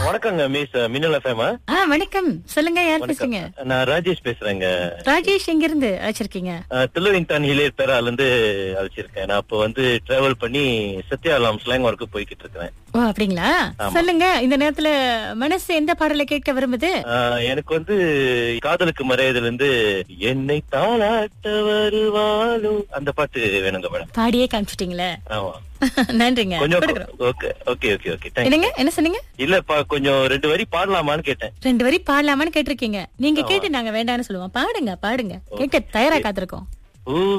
வணக்கங்க மிஸ் மின்னல் எஃப்எம் ஆ வணக்கம் சொல்லுங்க யார் பேசுறீங்க நான் ராஜேஷ் பேசுறேங்க ராஜேஷ் எங்க இருந்து அழைச்சிருக்கீங்க தில்லுவின்தான் ஹிலேர் பேரால இருந்து அழைச்சிருக்கேன் நான் அப்போ வந்து டிராவல் பண்ணி சத்யாலாம் ஸ்லாங் ஒர்க்கு போய்கிட்டு இருக்கிறேன் ஓ அப்படிங்களா சொல்லுங்க இந்த நேரத்துல மனசு எந்த பாடலை கேட்க விரும்புது ஆஹ், எனக்கு வந்து காதலுக்கு மறையதுல இருந்து என்னை தாளாட்ட வருவாளோ அந்த பாட்டு வேணுங்க மேடம் பாடியே காமிச்சிட்டீங்களே ஆமா நன்றிங்க கொஞ்சம் கொடுக்குறோம் okay okay okay okay thanks என்னங்க என்ன சொன்னீங்க இல்லப்பா கொஞ்சம் ரெண்டு வரி பாடலாமான்னு கேட்டேன் ரெண்டு வரி பாடலாமான்னு கேட்டிருக்கீங்க நீங்க கேட்டு நாங்க வேண்டாம்னு சொல்லுவோம் பாடுங்க பாடுங்க கேட்க தயாரா காத்திருக்கோம் ஊ